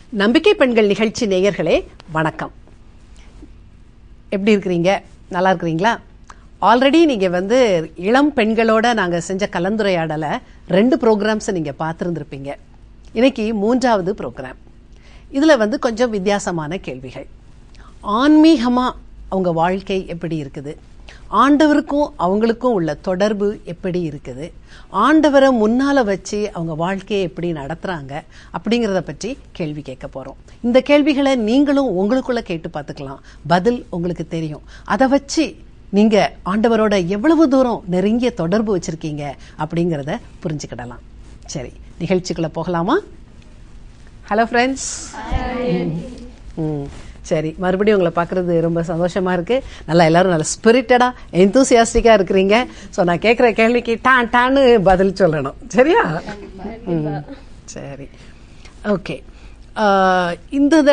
நம்பிக்கை பெண்கள் நிகழ்ச்சி நேயர்களே வணக்கம் எப்படி இருக்கிறீங்க நல்லா இருக்கிறீங்களா ஆல்ரெடி நீங்கள் வந்து இளம் பெண்களோட நாங்கள் செஞ்ச கலந்துரையாடலை ரெண்டு ப்ரோக்ராம்ஸை நீங்கள் பார்த்துருந்துருப்பீங்க இன்னைக்கு மூன்றாவது ப்ரோக்ராம் இதில் வந்து கொஞ்சம் வித்தியாசமான கேள்விகள் ஆன்மீகமாக அவங்க வாழ்க்கை எப்படி இருக்குது ஆண்டவருக்கும் அவங்களுக்கும் உள்ள தொடர்பு எப்படி இருக்குது ஆண்டவரை முன்னால் வச்சு அவங்க வாழ்க்கையை எப்படி நடத்துகிறாங்க அப்படிங்கிறத பற்றி கேள்வி கேட்க போகிறோம் இந்த கேள்விகளை நீங்களும் உங்களுக்குள்ள கேட்டு பார்த்துக்கலாம் பதில் உங்களுக்கு தெரியும் அதை வச்சு நீங்கள் ஆண்டவரோட எவ்வளவு தூரம் நெருங்கிய தொடர்பு வச்சுருக்கீங்க அப்படிங்கிறத புரிஞ்சுக்கிடலாம் சரி நிகழ்ச்சிக்குள்ளே போகலாமா ஹலோ ஃப்ரெண்ட்ஸ் ம் சரி மறுபடியும் உங்களை பார்க்குறது ரொம்ப சந்தோஷமா இருக்கு நல்லா எல்லாரும் நல்ல ஸ்பிரிட்டடாக எந்தூசியாஸ்டிக்காக இருக்கிறீங்க ஸோ நான் கேட்குற கேள்விக்கு டான் டான்னு பதில் சொல்லணும் சரியா ம் சரி ஓகே இந்த